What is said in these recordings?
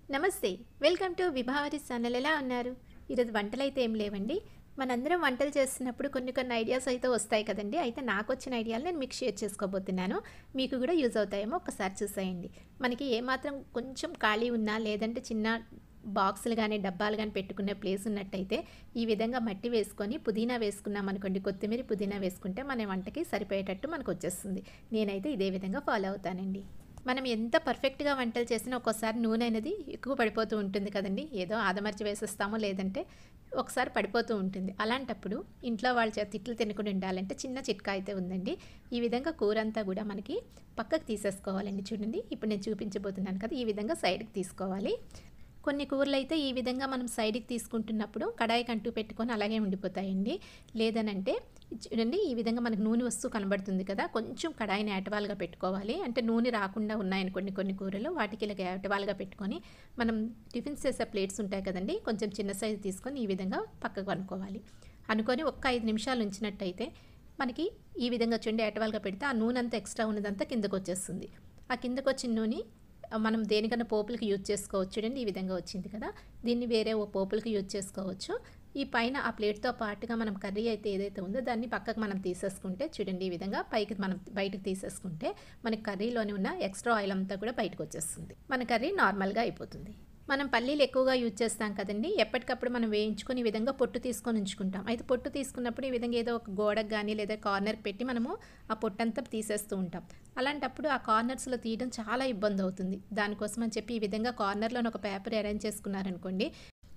నమస్తే welcome to Vibhavari channel ఎలా ఉన్నారు ఈరోజు వంటలు అయితే ఏం లేవండి మనందరం వంటలు చేస్తున్నప్పుడు కొన్ని కొన్ని ఐడియాస్ అయితే వస్తాయి కదండి అయితే నాకు వచ్చిన ఐడియాలు నేను మీకు షేర్ చేసుకోబోతున్నాను మీకు కూడా యూజ్ అవుతాయేమో ఒకసారి చూసేయండి మనకి ఏమాత్రం కొంచెం ఖాళీ ఉన్నా లేదంటే చిన్న బాక్సులు కానీ డబ్బాలు కానీ పెట్టుకునే ప్లేస్ ఉన్నట్టయితే ఈ విధంగా మట్టి వేసుకొని పుదీనా వేసుకున్నాం అనుకోండి కొత్తిమీర పుదీనా వేసుకుంటే మన వంటకి సరిపోయేటట్టు మనకు వచ్చేస్తుంది నేనైతే ఇదే విధంగా ఫాలో అవుతానండి మనం ఎంత పర్ఫెక్ట్గా వంటలు చేసినా ఒక్కోసారి నూనె అనేది ఎక్కువ పడిపోతూ ఉంటుంది కదండి ఏదో ఆదమర్చి వేసేస్తామో లేదంటే ఒకసారి పడిపోతూ ఉంటుంది అలాంటప్పుడు ఇంట్లో వాళ్ళ చేత తిట్లు తినకుండా ఉండాలంటే చిన్న చిట్కా అయితే ఉందండి ఈ విధంగా కూర అంతా కూడా మనకి పక్కకు తీసేసుకోవాలండి చూడండి ఇప్పుడు నేను చూపించబోతున్నాను కదా ఈ విధంగా సైడ్కి తీసుకోవాలి కొన్ని కూరలు అయితే ఈ విధంగా మనం సైడ్కి తీసుకుంటున్నప్పుడు కడాయికి అంటూ పెట్టుకొని అలాగే ఉండిపోతాయండి లేదనంటే చూడండి ఈ విధంగా మనకు నూనె వస్తూ కనబడుతుంది కదా కొంచెం కడాయిని ఏటవాలుగా పెట్టుకోవాలి అంటే నూనె రాకుండా ఉన్నాయని కొన్ని కొన్ని కూరలు వాటికి ఇలా ఏటవాలుగా పెట్టుకొని మనం టిఫిన్స్ చేసే ప్లేట్స్ ఉంటాయి కదండి కొంచెం చిన్న సైజు తీసుకొని ఈ విధంగా పక్కకు అనుకోవాలి అనుకొని ఒక్క ఐదు నిమిషాలు ఉంచినట్టయితే మనకి ఈ విధంగా చూడండి ఏటవాలుగా పెడితే ఆ నూనె అంతా ఎక్స్ట్రా ఉన్నదంతా కిందకు వచ్చేస్తుంది ఆ కిందకు వచ్చిన నూనె మనం దేనికన్నా పోపులకి యూజ్ చేసుకోవచ్చు చూడండి ఈ విధంగా వచ్చింది కదా దీన్ని వేరే ఓ పోపులకి యూజ్ చేసుకోవచ్చు ఈ పైన ఆ ప్లేట్తో పాటుగా మనం కర్రీ అయితే ఏదైతే ఉందో దాన్ని పక్కకు మనం తీసేసుకుంటే చూడండి ఈ విధంగా పైకి మనం బయటకు తీసేసుకుంటే మనకి కర్రీలోని ఉన్న ఎక్స్ట్రా ఆయిల్ అంతా కూడా బయటకు వచ్చేస్తుంది మన కర్రీ నార్మల్గా అయిపోతుంది మనం పల్లీలు ఎక్కువగా యూజ్ చేస్తాం కదండి ఎప్పటికప్పుడు మనం వేయించుకొని ఈ విధంగా పొట్టు తీసుకొని ఉంచుకుంటాం అయితే పొట్టు తీసుకున్నప్పుడు ఈ విధంగా ఏదో ఒక గోడకు కానీ లేదా కార్నర్కి పెట్టి మనము ఆ పొట్టంతా తీసేస్తూ ఉంటాం అలాంటప్పుడు ఆ కార్నర్స్లో తీయడం చాలా ఇబ్బంది అవుతుంది దానికోసం అని చెప్పి ఈ విధంగా కార్నర్లోని ఒక పేపర్ అరేంజ్ చేసుకున్నారనుకోండి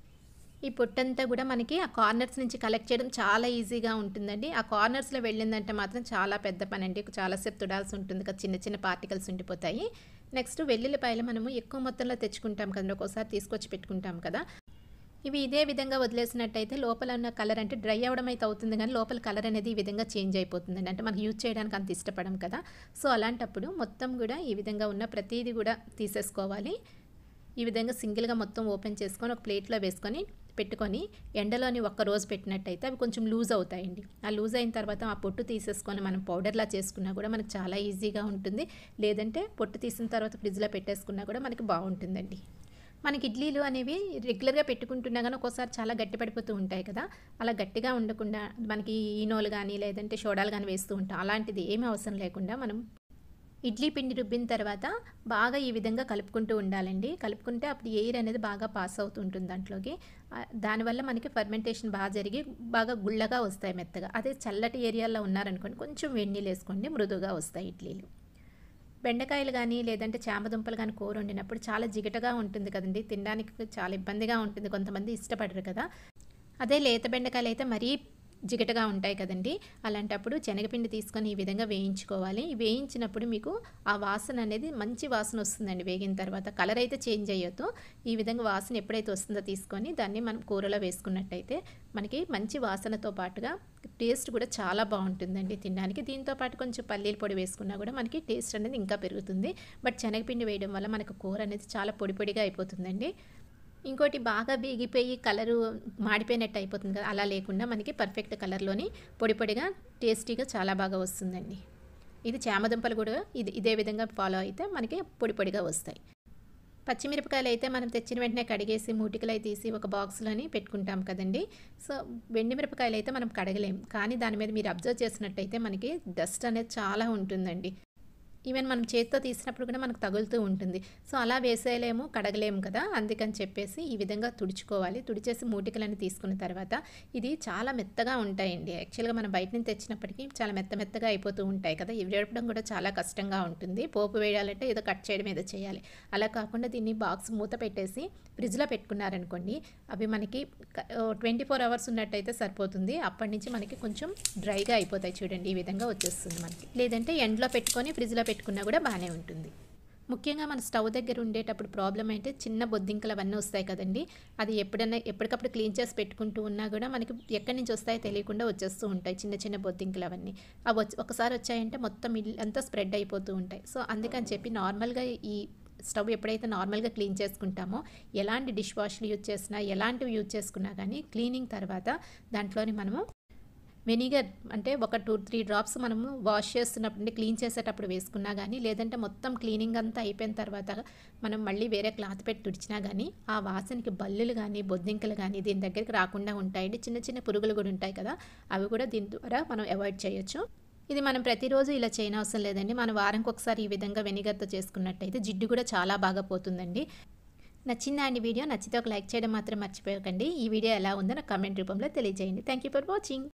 ఈ పొట్టంతా కూడా మనకి ఆ కార్నర్స్ నుంచి కలెక్ట్ చేయడం చాలా ఈజీగా ఉంటుందండి ఆ కార్నర్స్లో వెళ్ళిందంటే మాత్రం చాలా పెద్ద పని అండి చాలాసేపు తుడాల్సి ఉంటుంది కదా చిన్న చిన్న పార్టికల్స్ ఉండిపోతాయి నెక్స్ట్ వెల్లుల్లిపాయలు మనము ఎక్కువ మొత్తంలో తెచ్చుకుంటాం కదండి ఒక్కోసారి తీసుకొచ్చి పెట్టుకుంటాం కదా ఇవి ఇదే విధంగా వదిలేసినట్టయితే లోపల ఉన్న కలర్ అంటే డ్రై అవ్వడం అయితే అవుతుంది కానీ లోపల కలర్ అనేది ఈ విధంగా చేంజ్ అయిపోతుందండి అంటే మనకి యూజ్ చేయడానికి అంత ఇష్టపడం కదా సో అలాంటప్పుడు మొత్తం కూడా ఈ విధంగా ఉన్న ప్రతిదీ కూడా తీసేసుకోవాలి ఈ విధంగా సింగిల్గా మొత్తం ఓపెన్ చేసుకొని ఒక ప్లేట్లో వేసుకొని పెట్టుకొని ఎండలోని ఒక్క రోజు పెట్టినట్టయితే అవి కొంచెం లూజ్ అవుతాయండి ఆ లూజ్ అయిన తర్వాత ఆ పొట్టు తీసేసుకొని మనం పౌడర్లా చేసుకున్నా కూడా మనకు చాలా ఈజీగా ఉంటుంది లేదంటే పొట్టు తీసిన తర్వాత ఫ్రిడ్జ్లో పెట్టేసుకున్నా కూడా మనకి బాగుంటుందండి మనకి ఇడ్లీలు అనేవి రెగ్యులర్గా పెట్టుకుంటున్నా కానీ ఒక్కోసారి చాలా గట్టి పడిపోతూ ఉంటాయి కదా అలా గట్టిగా ఉండకుండా మనకి ఈనోలు కానీ లేదంటే సోడాలు కానీ వేస్తూ ఉంటాం అలాంటిది ఏమీ అవసరం లేకుండా మనం ఇడ్లీ పిండి రుబ్బిన తర్వాత బాగా ఈ విధంగా కలుపుకుంటూ ఉండాలండి కలుపుకుంటే అప్పుడు ఎయిర్ అనేది బాగా పాస్ అవుతూ ఉంటుంది దాంట్లోకి దానివల్ల మనకి ఫర్మెంటేషన్ బాగా జరిగి బాగా గుళ్ళగా వస్తాయి మెత్తగా అదే చల్లటి ఏరియాలో ఉన్నారనుకోండి కొంచెం వెన్నీళ్ళు వేసుకోండి మృదువుగా వస్తాయి ఇడ్లీలు బెండకాయలు కానీ లేదంటే చామదుంపలు కానీ కూర వండినప్పుడు చాలా జిగటగా ఉంటుంది కదండి తినడానికి చాలా ఇబ్బందిగా ఉంటుంది కొంతమంది ఇష్టపడరు కదా అదే లేత బెండకాయలు అయితే మరీ జిగటగా ఉంటాయి కదండి అలాంటప్పుడు శనగపిండి తీసుకొని ఈ విధంగా వేయించుకోవాలి వేయించినప్పుడు మీకు ఆ వాసన అనేది మంచి వాసన వస్తుందండి వేగిన తర్వాత కలర్ అయితే చేంజ్ అయ్యొద్దు ఈ విధంగా వాసన ఎప్పుడైతే వస్తుందో తీసుకొని దాన్ని మనం కూరలో వేసుకున్నట్టయితే మనకి మంచి వాసనతో పాటుగా టేస్ట్ కూడా చాలా బాగుంటుందండి తినడానికి దీంతో పాటు కొంచెం పల్లీల పొడి వేసుకున్నా కూడా మనకి టేస్ట్ అనేది ఇంకా పెరుగుతుంది బట్ శనగపిండి వేయడం వల్ల మనకు కూర అనేది చాలా పొడి పొడిగా అయిపోతుందండి ఇంకోటి బాగా వేగిపోయి కలరు మాడిపోయినట్టు అయిపోతుంది కదా అలా లేకుండా మనకి పర్ఫెక్ట్ కలర్లోని పొడి పొడిగా టేస్టీగా చాలా బాగా వస్తుందండి ఇది చామదుంపలు కూడా ఇది ఇదే విధంగా ఫాలో అయితే మనకి పొడి పొడిగా వస్తాయి పచ్చిమిరపకాయలు అయితే మనం తెచ్చిన వెంటనే కడిగేసి మూటికలై తీసి ఒక బాక్స్లోని పెట్టుకుంటాం కదండి సో వెండి మిరపకాయలు అయితే మనం కడగలేం కానీ దాని మీద మీరు అబ్జర్వ్ చేసినట్టయితే మనకి డస్ట్ అనేది చాలా ఉంటుందండి ఈవెన్ మనం చేతితో తీసినప్పుడు కూడా మనకు తగులుతూ ఉంటుంది సో అలా వేసేయలేము కడగలేము కదా అందుకని చెప్పేసి ఈ విధంగా తుడుచుకోవాలి తుడిచేసి మూటికలని తీసుకున్న తర్వాత ఇది చాలా మెత్తగా ఉంటాయండి యాక్చువల్గా మనం బయట నుంచి తెచ్చినప్పటికీ చాలా మెత్త మెత్తగా అయిపోతూ ఉంటాయి కదా ఇవి వేయడం కూడా చాలా కష్టంగా ఉంటుంది పోపు వేయాలంటే ఏదో కట్ చేయడం ఏదో చేయాలి అలా కాకుండా దీన్ని బాక్స్ మూత పెట్టేసి ఫ్రిడ్జ్లో పెట్టుకున్నారనుకోండి అవి మనకి ట్వంటీ ఫోర్ అవర్స్ ఉన్నట్టయితే సరిపోతుంది అప్పటి నుంచి మనకి కొంచెం డ్రైగా అయిపోతాయి చూడండి ఈ విధంగా వచ్చేస్తుంది మనకి లేదంటే ఎండ్లో పెట్టుకొని ఫ్రిడ్జ్లో పెట్టుకున్నా కూడా బాగానే ఉంటుంది ముఖ్యంగా మన స్టవ్ దగ్గర ఉండేటప్పుడు ప్రాబ్లం అయితే చిన్న బొద్దింకలు అవన్నీ వస్తాయి కదండి అది ఎప్పుడైనా ఎప్పటికప్పుడు క్లీన్ చేసి పెట్టుకుంటూ ఉన్నా కూడా మనకి ఎక్కడి నుంచి వస్తాయో తెలియకుండా వచ్చేస్తూ ఉంటాయి చిన్న చిన్న బొద్దింకలు అవన్నీ అవి వచ్చి ఒకసారి వచ్చాయంటే మొత్తం ఇల్లు అంతా స్ప్రెడ్ అయిపోతూ ఉంటాయి సో అందుకని చెప్పి నార్మల్గా ఈ స్టవ్ ఎప్పుడైతే నార్మల్గా క్లీన్ చేసుకుంటామో ఎలాంటి డిష్ వాష్లు యూజ్ చేసినా ఎలాంటివి యూజ్ చేసుకున్నా కానీ క్లీనింగ్ తర్వాత దాంట్లోని మనము వెనిగర్ అంటే ఒక టూ త్రీ డ్రాప్స్ మనము వాష్ చేస్తున్నప్పుడు అంటే క్లీన్ చేసేటప్పుడు వేసుకున్నా కానీ లేదంటే మొత్తం క్లీనింగ్ అంతా అయిపోయిన తర్వాత మనం మళ్ళీ వేరే క్లాత్ పెట్టి తుడిచినా కానీ ఆ వాసనకి బల్లులు కానీ బొద్దింకలు కానీ దీని దగ్గరికి రాకుండా ఉంటాయండి చిన్న చిన్న పురుగులు కూడా ఉంటాయి కదా అవి కూడా దీని ద్వారా మనం అవాయిడ్ చేయొచ్చు ఇది మనం ప్రతిరోజు ఇలా చేయనవసరం లేదండి మనం వారంకి ఒకసారి ఈ విధంగా వెనిగర్తో చేసుకున్నట్టయితే జిడ్డు కూడా చాలా బాగా పోతుందండి నచ్చిందా అండి వీడియో నచ్చితే ఒక లైక్ చేయడం మాత్రం మర్చిపోకండి ఈ వీడియో ఎలా ఉందో నాకు కామెంట్ రూపంలో తెలియజేయండి థ్యాంక్ యూ ఫర్ వాచింగ్